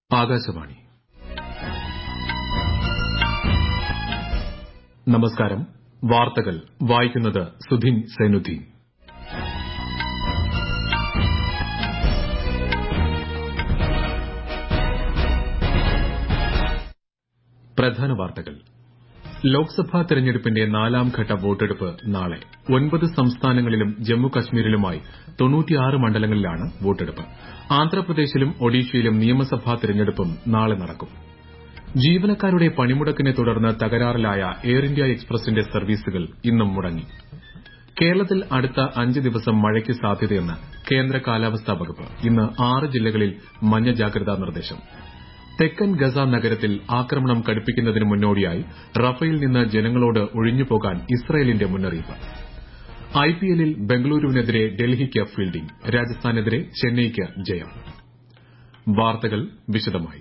ആകാശവാണി നമസ്കാരം വാർത്തകൾ വായിക്കുന്നത് സുധിൻ സൈനുദ്ദീൻ പ്രധാന വാർത്തകൾ ലോക്സഭാ തെരഞ്ഞെടുപ്പിന്റെ നാലാംഘട്ട വോട്ടെടുപ്പ് നാളെ ഒൻപത് സംസ്ഥാനങ്ങളിലും ജമ്മു കശ്മീരിലുമായി മണ്ഡലങ്ങളിലാണ് വോട്ടെടുപ്പ് ആന്ധ്രാപ്രദേശിലും ഒഡീഷയിലും നിയമസഭാ തെരഞ്ഞെടുപ്പും നാളെ നടക്കും ജീവനക്കാരുടെ പണിമുടക്കിനെ തുടർന്ന് തകരാറിലായ എയർ ഇന്ത്യ എക്സ്പ്രസിന്റെ സർവീസുകൾ ഇന്നും മുടങ്ങി കേരളത്തിൽ അടുത്ത അഞ്ച് ദിവസം മഴയ്ക്ക് സാധ്യതയെന്ന് കേന്ദ്ര കാലാവസ്ഥാ വകുപ്പ് ഇന്ന് ആറ് ജില്ലകളിൽ മഞ്ഞ ജാഗ്രതാ നിർദ്ദേശം തെക്കൻ ഗസ നഗരത്തിൽ ആക്രമണം കടുപ്പിക്കുന്നതിന് മുന്നോടിയായി റഫേൽ നിന്ന് ജനങ്ങളോട് ഒഴിഞ്ഞുപോകാൻ ഇസ്രയേലിന്റെ മുന്നറിയിപ്പ് ഐപിഎല്ലിൽ ബംഗളൂരുവിനെതിരെ ഡൽഹിക്ക് ഫീൽഡിംഗ് രാജസ്ഥാനെതിരെ ചെന്നൈയ്ക്ക് ജയം വാർത്തകൾ വിശദമായി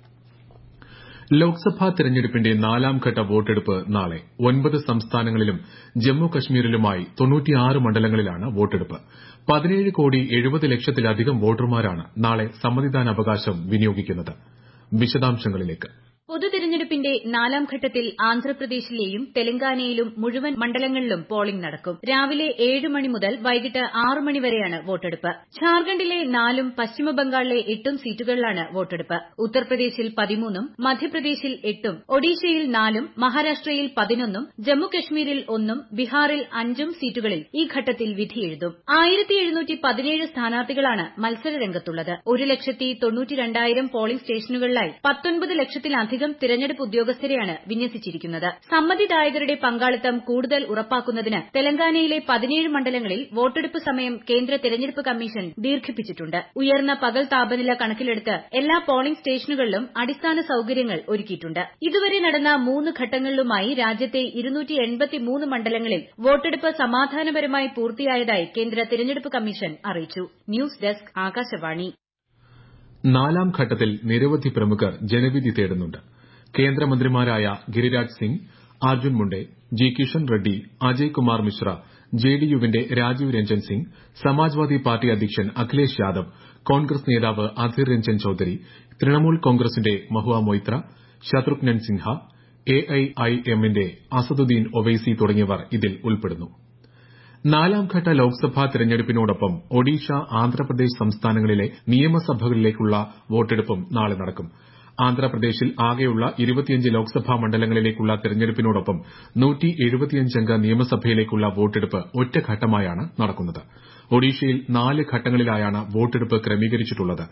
ലോക്സഭാ തെരഞ്ഞെടുപ്പിന്റെ നാലാംഘട്ട വോട്ടെടുപ്പ് നാളെ ഒൻപത് സംസ്ഥാനങ്ങളിലും ജമ്മു കശ്മീരിലുമായി മണ്ഡലങ്ങളിലാണ് വോട്ടെടുപ്പ് പതിനേഴ് കോടി എഴുപത് ലക്ഷത്തിലധികം വോട്ടർമാരാണ് നാളെ സമ്മതിദാനാവകാശം വിനിയോഗിക്കുന്നത് വിശദാംശങ്ങളിലേക്ക് പൊതുതെരഞ്ഞെടുപ്പിന്റെ നാലാം ഘട്ടത്തിൽ ആന്ധ്രാപ്രദേശിലെയും തെലങ്കാനയിലും മുഴുവൻ മണ്ഡലങ്ങളിലും പോളിംഗ് നടക്കും രാവിലെ ഏഴ് മണി മുതൽ വൈകിട്ട് ആറ് മണി വരെയാണ് വോട്ടെടുപ്പ് ഝാർഖണ്ഡിലെ നാലും പശ്ചിമബംഗാളിലെ എട്ടും സീറ്റുകളിലാണ് വോട്ടെടുപ്പ് ഉത്തർപ്രദേശിൽ പതിമൂന്നും മധ്യപ്രദേശിൽ എട്ടും ഒഡീഷയിൽ നാലും മഹാരാഷ്ട്രയിൽ പതിനൊന്നും ജമ്മുകശ്മീരിൽ ഒന്നും ബീഹാറിൽ അഞ്ചും സീറ്റുകളിൽ ഈ ഘട്ടത്തിൽ വിധിയെഴുതും സ്ഥാനാർത്ഥികളാണ് മത്സരരംഗത്തുള്ളത് ഒരു ലക്ഷത്തി തൊണ്ണൂറ്റിരണ്ടായിരം പോളിംഗ് സ്റ്റേഷനുകളിലായി പത്തൊൻപത് ലക്ഷത്തിലധികം തിരഞ്ഞെടുപ്പ് ഉദ്യോഗസ്ഥരെയാണ് വിന്യസിച്ചിരിക്കുന്നത് സമ്മതിദായകരുടെ പങ്കാളിത്തം കൂടുതൽ ഉറപ്പാക്കുന്നതിന് തെലങ്കാനയിലെ പതിനേഴ് മണ്ഡലങ്ങളിൽ വോട്ടെടുപ്പ് സമയം കേന്ദ്ര തെരഞ്ഞെടുപ്പ് കമ്മീഷൻ ദീർഘിപ്പിച്ചിട്ടുണ്ട് ഉയർന്ന പകൽ താപനില കണക്കിലെടുത്ത് എല്ലാ പോളിംഗ് സ്റ്റേഷനുകളിലും അടിസ്ഥാന സൌകര്യങ്ങൾ ഒരുക്കിയിട്ടുണ്ട് ഇതുവരെ നടന്ന മൂന്ന് ഘട്ടങ്ങളിലുമായി രാജ്യത്തെ മണ്ഡലങ്ങളിൽ വോട്ടെടുപ്പ് സമാധാനപരമായി പൂർത്തിയായതായി കേന്ദ്ര തെരഞ്ഞെടുപ്പ് കമ്മീഷൻ അറിയിച്ചു ന്യൂസ് ഡെസ്ക് ആകാശവാണി നാലാം ഘട്ടത്തിൽ നിരവധി പ്രമുഖർ ജനവിധി തേടുന്നുണ്ട് കേന്ദ്രമന്ത്രിമാരായ ഗിരിരാജ് സിംഗ് അർജുൻ മുണ്ടെ ജി കിഷൻ റെഡ്ഡി അജയ് കുമാർ മിശ്ര ജെഡിയുവിന്റെ രാജീവ് രഞ്ജൻ സിംഗ് സമാജ്വാദി പാർട്ടി അധ്യക്ഷൻ അഖിലേഷ് യാദവ് കോൺഗ്രസ് നേതാവ് അധീർ രഞ്ജൻ ചൌധരി തൃണമൂൽ കോൺഗ്രസിന്റെ മഹുവ മൊയ്ത്ര ശത്രുഘ്നൻ സിൻഹ എഐഐഎമ്മിന്റെ അസദുദ്ദീൻ ഒവൈസി തുടങ്ങിയവർ ഇതിൽ ഉൾപ്പെടുന്നു നാലാംഘട്ട ലോക്സഭാ തെരഞ്ഞെടുപ്പിനോടൊപ്പം ഒഡീഷ ആന്ധ്രാപ്രദേശ് സംസ്ഥാനങ്ങളിലെ നിയമസഭകളിലേക്കുള്ള വോട്ടെടുപ്പും നാളെ നടക്കും ആന്ധ്രാപ്രദേശിൽ ആകെയുള്ള ലോക്സഭാ മണ്ഡലങ്ങളിലേക്കുള്ള തെരഞ്ഞെടുപ്പിനോടൊപ്പം അംഗ നിയമസഭയിലേക്കുള്ള വോട്ടെടുപ്പ് ഒറ്റഘട്ടമായാണ് നടക്കുന്നത് ഒഡീഷയിൽ നാല് ഘട്ടങ്ങളിലായാണ് വോട്ടെടുപ്പ് ക്രമീകരിച്ചിട്ടുള്ളത്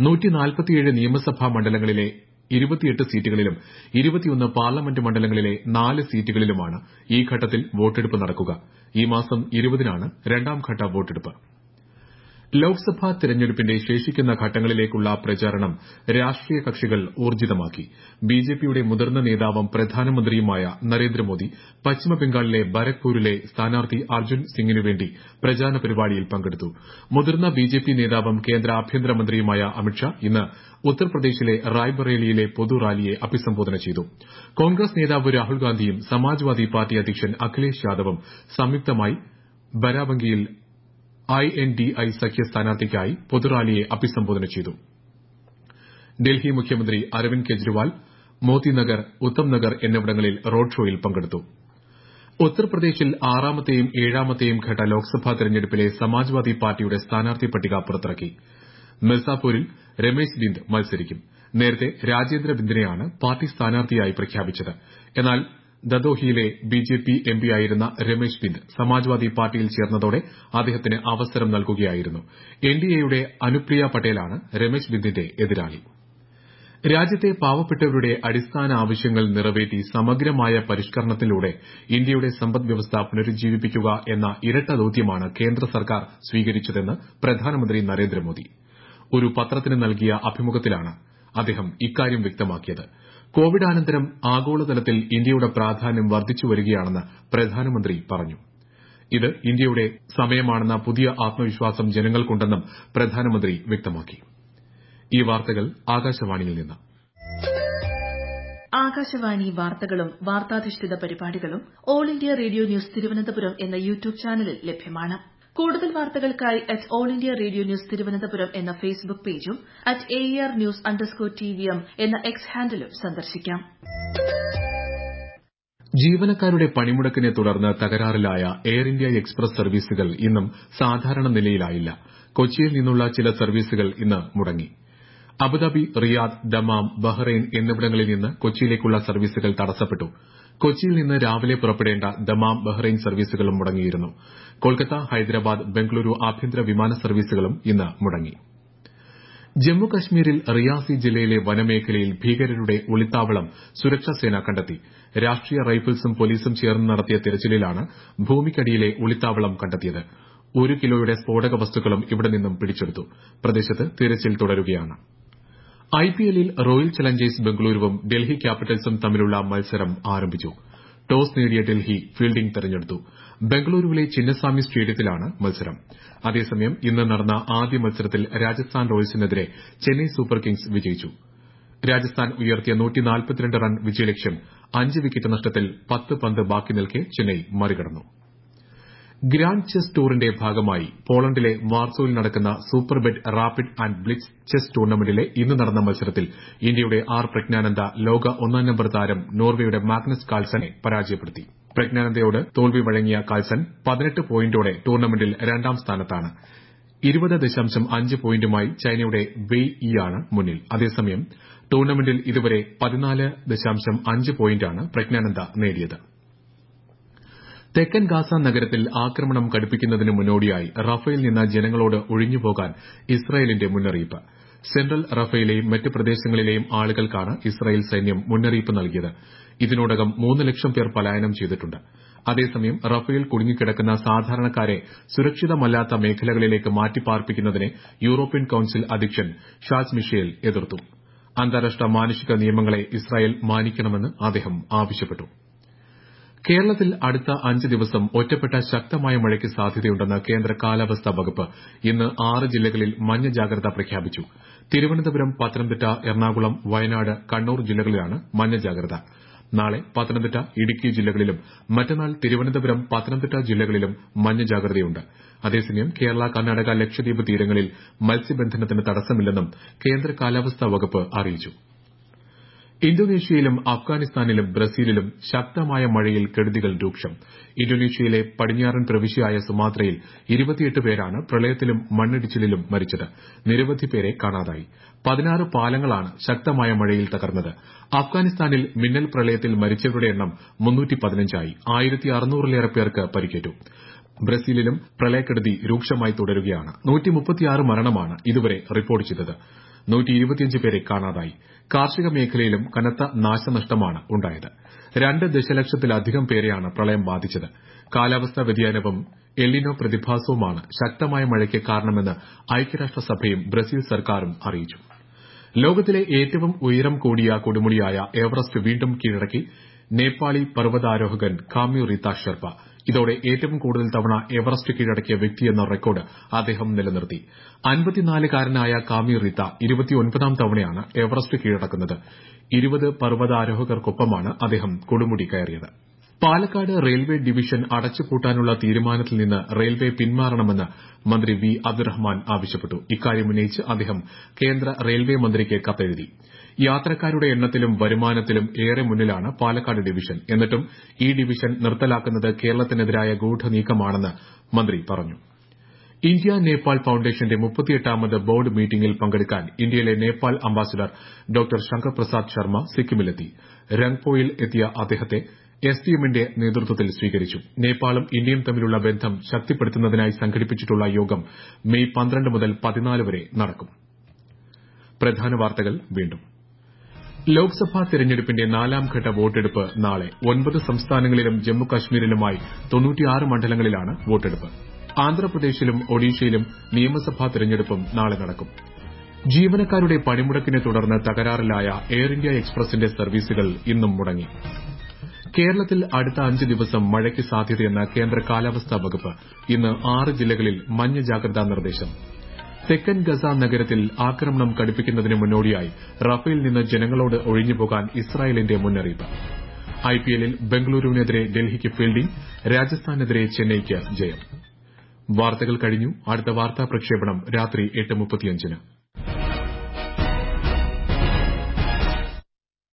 നിയമസഭാ മണ്ഡലങ്ങളിലെ സീറ്റുകളിലും പാർലമെന്റ് മണ്ഡലങ്ങളിലെ നാല് സീറ്റുകളിലുമാണ് ഈ ഘട്ടത്തിൽ വോട്ടെടുപ്പ് നടക്കുക ഈ മാസം ഇരുപതിനാണ് രണ്ടാംഘട്ട വോട്ടെടുപ്പ് ലോക്സഭാ തെരഞ്ഞെടുപ്പിന്റെ ശേഷിക്കുന്ന ഘട്ടങ്ങളിലേക്കുള്ള പ്രചാരണം രാഷ്ട്രീയ കക്ഷികൾ ഊർജ്ജിതമാക്കി ബിജെപിയുടെ മുതിർന്ന നേതാവും പ്രധാനമന്ത്രിയുമായ നരേന്ദ്രമോദി പശ്ചിമബംഗാളിലെ ബരക്പൂരിലെ സ്ഥാനാർത്ഥി അർജുൻ സിംഗിനുവേണ്ടി പ്രചാരണ പരിപാടിയിൽ പങ്കെടുത്തു മുതിർന്ന ബിജെപി നേതാവും കേന്ദ്ര ആഭ്യന്തരമന്ത്രിയുമായ അമിത്ഷാ ഇന്ന് ഉത്തർപ്രദേശിലെ റായ്ബറേലിയിലെ പൊതുറാലിയെ അഭിസംബോധന ചെയ്തു കോൺഗ്രസ് നേതാവ് രാഹുൽഗാന്ധിയും സമാജ്വാദി പാർട്ടി അധ്യക്ഷൻ അഖിലേഷ് യാദവും സംയുക്തമായി ബരാബങ്കിയിൽ ഐ എൻ ഡി ഐ സഖ്യ സ്ഥാനാർത്ഥിക്കായി പൊതുറാലിയെ അഭിസംബോധന ചെയ്തു ഡൽഹി മുഖ്യമന്ത്രി അരവിന്ദ് കെജ്രിവാൾ മോത്തിനഗർ ഉത്തംനഗർ എന്നിവിടങ്ങളിൽ റോഡ് ഷോയിൽ പങ്കെടുത്തു ഉത്തർപ്രദേശിൽ ആറാമത്തെയും ഏഴാമത്തെയും ഘട്ട ലോക്സഭാ തെരഞ്ഞെടുപ്പിലെ സമാജ്വാദി പാർട്ടിയുടെ സ്ഥാനാർത്ഥി പട്ടിക പുറത്തിറക്കി മിർസാപൂരിൽ രമേശ് ബിന്ദ് മത്സരിക്കും നേരത്തെ രാജേന്ദ്ര ബിന്ദിനെയാണ് പാർട്ടി സ്ഥാനാർത്ഥിയായി പ്രഖ്യാപിച്ചത് എന്നാൽ ദദോഹിയിലെ ബിജെപി എംപിയായിരുന്ന രമേശ് ബിന്ദ് സമാജ്വാദി പാർട്ടിയിൽ ചേർന്നതോടെ അദ്ദേഹത്തിന് അവസരം നൽകുകയായിരുന്നു എൻഡിഎയുടെ അനുപ്രിയ പട്ടേലാണ് രമേശ് ബിന്ദിന്റെ എതിരാളി രാജ്യത്തെ പാവപ്പെട്ടവരുടെ അടിസ്ഥാന ആവശ്യങ്ങൾ നിറവേറ്റി സമഗ്രമായ പരിഷ്കരണത്തിലൂടെ ഇന്ത്യയുടെ സമ്പദ്വ്യവസ്ഥ പുനരുജ്ജീവിപ്പിക്കുക എന്ന ഇരട്ട ദൌത്യമാണ് കേന്ദ്ര സർക്കാർ സ്വീകരിച്ചതെന്ന് പ്രധാനമന്ത്രി നരേന്ദ്രമോദി ഒരു പത്രത്തിന് നൽകിയ അഭിമുഖത്തിലാണ് അദ്ദേഹം ഇക്കാര്യം വ്യക്തമാക്കിയത് കോവിഡാനന്തരം ആഗോളതലത്തിൽ ഇന്ത്യയുടെ പ്രാധാന്യം വർദ്ധിച്ചുവരികയാണെന്ന് പ്രധാനമന്ത്രി പറഞ്ഞു ഇത് ഇന്ത്യയുടെ സമയമാണെന്ന പുതിയ ആത്മവിശ്വാസം ജനങ്ങൾക്കുണ്ടെന്നും പ്രധാനമന്ത്രി വ്യക്തമാക്കി ഈ വാർത്തകൾ ആകാശവാണിയിൽ നിന്ന് ആകാശവാണി വാർത്തകളും വാർത്താധിഷ്ഠിത പരിപാടികളും All India Radio News Thiruvananthapuram എന്ന യൂട്യൂബ് ചാനലിൽ ലഭ്യമാണ് കൂടുതൽ വാർത്തകൾക്കായി at All India Radio News Thiruvananthapuram എന്ന ഫേസ്ബുക്ക് പേജും at A R news underscore T V M എന്ന എക്സ് ഹാൻഡിലും സന്ദർശിക്കാം ജീവനക്കാരുടെ പണിമുടക്കിനെ തുടർന്ന് തകരാറിലായ എയർ ഇന്ത്യ എക്സ്പ്രസ് സർവീസുകൾ ഇന്നും സാധാരണ നിലയിലായില്ല കൊച്ചിയിൽ നിന്നുള്ള ചില സർവീസുകൾ ഇന്ന് മുടങ്ങി അബുദാബി റിയാദ് ദമാം ബഹ്റൈൻ എന്നിവിടങ്ങളിൽ നിന്ന് കൊച്ചിയിലേക്കുള്ള സർവീസുകൾ തടസ്സപ്പെട്ടു കൊച്ചിയിൽ നിന്ന് രാവിലെ പുറപ്പെടേണ്ട ദമാം ബഹ്റൈൻ സർവീസുകളും മുടങ്ങിയിരുന്നു കൊൽക്കത്ത ഹൈദരാബാദ് ബംഗളൂരു ആഭ്യന്തര വിമാന സർവീസുകളും ഇന്ന് മുടങ്ങി ജമ്മു കശ്മീരിൽ റിയാസി ജില്ലയിലെ വനമേഖലയിൽ ഭീകരരുടെ ഒളിത്താവളം സുരക്ഷാസേന കണ്ടെത്തി രാഷ്ട്രീയ റൈഫിൾസും പോലീസും ചേർന്ന് നടത്തിയ തിരച്ചിലിലാണ് ഭൂമിക്കടിയിലെ ഒളിത്താവളം കണ്ടെത്തിയത് ഒരു കിലോയുടെ സ്ഫോടക വസ്തുക്കളും ഇവിടെ നിന്നും പിടിച്ചെടുത്തു പ്രദേശത്ത് തിരച്ചിൽ തുടരുകയാണ് ഐപിഎല്ലിൽ റോയൽ ചലഞ്ചേഴ്സ് ബംഗളൂരുവും ഡൽഹി ക്യാപിറ്റൽസും തമ്മിലുള്ള മത്സരം ആരംഭിച്ചു ടോസ് നേടിയ ഡൽഹി ഫീൽഡിംഗ് തെരഞ്ഞെടുത്തു ബംഗളൂരുവിലെ ചിന്നസ്വാമി സ്റ്റേഡിയത്തിലാണ് മത്സരം അതേസമയം ഇന്ന് നടന്ന ആദ്യ മത്സരത്തിൽ രാജസ്ഥാൻ റോയൽസിനെതിരെ ചെന്നൈ സൂപ്പർ കിങ്സ് വിജയിച്ചു രാജസ്ഥാൻ ഉയർത്തിയ റൺ വിജയലക്ഷ്യം അഞ്ച് വിക്കറ്റ് നഷ്ടത്തിൽ പത്ത് പന്ത് ബാക്കി നിൽക്കെ ചെന്നൈ മറികടന്നു ഗ്രാൻഡ് ചെസ് ടൂറിന്റെ ഭാഗമായി പോളണ്ടിലെ വാർസോയിൽ നടക്കുന്ന Superbet rapid and blitz chess ടൂർണമെന്റിലെ ഇന്ന് നടന്ന മത്സരത്തിൽ ഇന്ത്യയുടെ ആർ പ്രജ്ഞാനന്ദ ലോക ഒന്നാം നമ്പർ താരം നോർവേയുടെ മാഗ്നസ് കാൾസനെ പരാജയപ്പെടുത്തി പ്രജ്ഞാനന്ദയോട് തോൽവി വഴങ്ങിയ കാൾസൻ പതിനെട്ട് പോയിന്റോടെ ടൂർണമെന്റിൽ രണ്ടാം സ്ഥാനത്താണ് ഇരുപത് ദശാംശം അഞ്ച് പോയിന്റുമായി ചൈനയുടെ വെയ് ഇയാണ് മുന്നിൽ അതേസമയം ടൂർണമെന്റിൽ ഇതുവരെ പതിനാല് ദശാംശം അഞ്ച് പോയിന്റാണ് പ്രജ്ഞാനന്ദ നേടിയത് തെക്കൻ ഗാസ നഗരത്തിൽ ആക്രമണം കടുപ്പിക്കുന്നതിന് മുന്നോടിയായി റഫേൽ നിന്ന് ജനങ്ങളോട് ഒഴിഞ്ഞുപോകാൻ ഇസ്രായേലിന്റെ മുന്നറിയിപ്പ് സെൻട്രൽ റഫേലെയും മറ്റ് പ്രദേശങ്ങളിലെയും ആളുകൾക്കാണ് ഇസ്രായേൽ സൈന്യം മുന്നറിയിപ്പ് നൽകിയത് ഇതിനോടകം മൂന്ന് ലക്ഷം പേർ പലായനം ചെയ്തിട്ടുണ്ട് അതേസമയം റഫേൽ കുടുങ്ങിക്കിടക്കുന്ന സാധാരണക്കാരെ സുരക്ഷിതമല്ലാത്ത മേഖലകളിലേക്ക് മാറ്റിപ്പാർപ്പിക്കുന്നതിനെ യൂറോപ്യൻ കൌൺസിൽ അധ്യക്ഷൻ ഷാർസ് മിഷേൽ എതിർത്തു അന്താരാഷ്ട്ര മാനുഷിക നിയമങ്ങളെ ഇസ്രായേൽ മാനിക്കണമെന്ന് അദ്ദേഹം ആവശ്യപ്പെട്ടു കേരളത്തിൽ അടുത്ത അഞ്ച് ദിവസം ഒറ്റപ്പെട്ട ശക്തമായ മഴയ്ക്ക് സാധ്യതയുണ്ടെന്ന് കേന്ദ്ര കാലാവസ്ഥാ വകുപ്പ് ഇന്ന് ആറ് ജില്ലകളിൽ മഞ്ഞ ജാഗ്രത പ്രഖ്യാപിച്ചു തിരുവനന്തപുരം പത്തനംതിട്ട എറണാകുളം വയനാട് കണ്ണൂർ ജില്ലകളിലാണ് മഞ്ഞ ജാഗ്രത നാളെ പത്തനംതിട്ട ഇടുക്കി ജില്ലകളിലും മറ്റന്നാൾ തിരുവനന്തപുരം പത്തനംതിട്ട ജില്ലകളിലും മഞ്ഞ ജാഗ്രതയുണ്ട് അതേസമയം കേരള കർണാടക ലക്ഷദ്വീപ് തീരങ്ങളിൽ മത്സ്യബന്ധനത്തിന് തടസ്സമില്ലെന്നും കേന്ദ്ര കാലാവസ്ഥാ വകുപ്പ് അറിയിച്ചു ഇന്തോനേഷ്യയിലും അഫ്ഗാനിസ്ഥാനിലും ബ്രസീലിലും ശക്തമായ മഴയിൽ കെടുതികൾ രൂക്ഷം ഇന്തോനേഷ്യയിലെ പടിഞ്ഞാറൻ പ്രവിശ്യയായ സുമാത്രയിൽ ഇരുപത്തിയെട്ട് പേരാണ് പ്രളയത്തിലും മണ്ണിടിച്ചിലിലും മരിച്ചത് നിരവധി പേരെ കാണാതായി പതിനാറ് പാലങ്ങളാണ് ശക്തമായ മഴയിൽ തകർന്നത് അഫ്ഗാനിസ്ഥാനിൽ മിന്നൽ പ്രളയത്തിൽ മരിച്ചവരുടെ എണ്ണം മുന്നൂറ്റിപ്പതിനഞ്ചായി ആയിരത്തി അറുന്നൂറിലേറെ പേർക്ക് പരിക്കേറ്റു ബ്രസീലിലും പ്രളയക്കെടുതി രൂക്ഷമായി തുടരുകയാണ് നൂറ്റിമുപ്പത്തിയാറ് മരണമാണ് ഇതുവരെ റിപ്പോർട്ട് ചെയ്തത് നൂറ്റി പേരെ കാണാതായി കാർഷിക മേഖലയിലും കനത്ത നാശനഷ്ടമാണ് ഉണ്ടായത് രണ്ട് ദശലക്ഷത്തിലധികം പേരെയാണ് പ്രളയം ബാധിച്ചത് കാലാവസ്ഥാ വ്യതിയാനവും എല്ലിനോ പ്രതിഭാസവുമാണ് ശക്തമായ മഴയ്ക്ക് കാരണമെന്ന് ഐക്യരാഷ്ട്രസഭയും ബ്രസീൽ സർക്കാരും അറിയിച്ചു ലോകത്തിലെ ഏറ്റവും ഉയരം കൂടിയ കൊടുമുടിയായ എവറസ്റ്റ് വീണ്ടും കീഴടക്കി നേപ്പാളി പർവ്വതാരോഹകൻ കാമ്യു റീത്ത ഷെർപ്പ ഇതോടെ ഏറ്റവും കൂടുതൽ തവണ എവറസ്റ്റ് കീഴടക്കിയ വ്യക്തിയെന്ന റെക്കോർഡ് അദ്ദേഹം നിലനിർത്തി അൻപത്തിനാലുകാരനായ കാമ്യു റീത്ത ഇരുപത്തിയൊൻപതാം തവണയാണ് എവറസ്റ്റ് കീഴടക്കുന്നത് ഇരുപത് പർവ്വതാരോഹകർക്കൊപ്പമാണ് അദ്ദേഹം കൊടുമുടി കയറിയത് പാലക്കാട് റെയിൽവേ ഡിവിഷൻ അടച്ചുപൂട്ടാനുള്ള തീരുമാനത്തിൽ നിന്ന് റെയിൽവേ പിന്മാറണമെന്ന് മന്ത്രി വി അബ്ദുറഹ്മാൻ ആവശ്യപ്പെട്ടു ഇക്കാര്യം ഉന്നയിച്ച് അദ്ദേഹം കേന്ദ്ര റെയിൽവേ മന്ത്രിക്ക് കത്തെഴുതി യാത്രക്കാരുടെ എണ്ണത്തിലും വരുമാനത്തിലും ഏറെ മുന്നിലാണ് പാലക്കാട് ഡിവിഷൻ എന്നിട്ടും ഈ ഡിവിഷൻ നിർത്തലാക്കുന്നത് കേരളത്തിനെതിരായ ഗൂഢനീക്കമാണെന്ന് മന്ത്രി പറഞ്ഞു ഇന്ത്യ നേപ്പാൾ ഫൌണ്ടേഷന്റെ മുപ്പത്തിയെട്ടാമത് ബോർഡ് മീറ്റിംഗിൽ പങ്കെടുക്കാൻ ഇന്ത്യയിലെ നേപ്പാൾ അംബാസിഡർ ഡോക്ടർ ശങ്കർ പ്രസാദ് ശർമ്മ സിക്കിമിലെത്തി രംഗ്പോയിൽ എത്തിയ അദ്ദേഹത്തെ എസ് ഡി എമ്മിന്റെ നേതൃത്വത്തിൽ സ്വീകരിച്ചു നേപ്പാളും ഇന്ത്യയും തമ്മിലുള്ള ബന്ധം ശക്തിപ്പെടുത്തുന്നതിനായി സംഘടിപ്പിച്ചിട്ടുള്ള യോഗം മെയ് പന്ത്രണ്ട് മുതൽ പതിനാല് വരെ നടക്കും പ്രധാന വാർത്തകൾ വീണ്ടും ലോക്സഭാ തെരഞ്ഞെടുപ്പിന്റെ നാലാംഘട്ട വോട്ടെടുപ്പ് നാളെ ഒൻപത് സംസ്ഥാനങ്ങളിലും ജമ്മു കശ്മീരിലുമായി തൊണ്ണൂറ്റിയാറ് മണ്ഡലങ്ങളിലാണ് വോട്ടെടുപ്പ് ആന്ധ്രാപ്രദേശിലും ഒഡീഷയിലും നിയമസഭാ തെരഞ്ഞെടുപ്പും നാളെ നടക്കും ജീവനക്കാരുടെ പണിമുടക്കിനെ തുടർന്ന് തകരാറിലായ എയർ ഇന്ത്യ എക്സ്പ്രസിന്റെ സർവീസുകൾ ഇന്നും മുടങ്ങി കേരളത്തിൽ അടുത്ത അഞ്ച് ദിവസം മഴയ്ക്ക് സാധ്യതയെന്ന് കേന്ദ്ര കാലാവസ്ഥാ വകുപ്പ് ഇന്ന് ആറ് ജില്ലകളിൽ മഞ്ഞ ജാഗ്രതാ നിർദ്ദേശം തെക്കൻ ഗസ നഗരത്തിൽ ആക്രമണം കടുപ്പിക്കുന്നതിന് മുന്നോടിയായി റഫേൽ നിന്ന് ജനങ്ങളോട് ഒഴിഞ്ഞുപോകാൻ ഇസ്രായേലിന്റെ മുന്നറിയിപ്പ് ഐപിഎല്ലിൽ ബംഗളൂരുവിനെതിരെ ഡൽഹിക്ക് ഫീൽഡിംഗ് രാജസ്ഥാനെതിരെ ചെന്നൈയ്ക്ക് ജയം വാർത്തകൾ കഴിഞ്ഞു അടുത്ത വാർത്താ പ്രക്ഷേപണം രാത്രി എട്ട് മുപ്പത്തിയഞ്ചിന്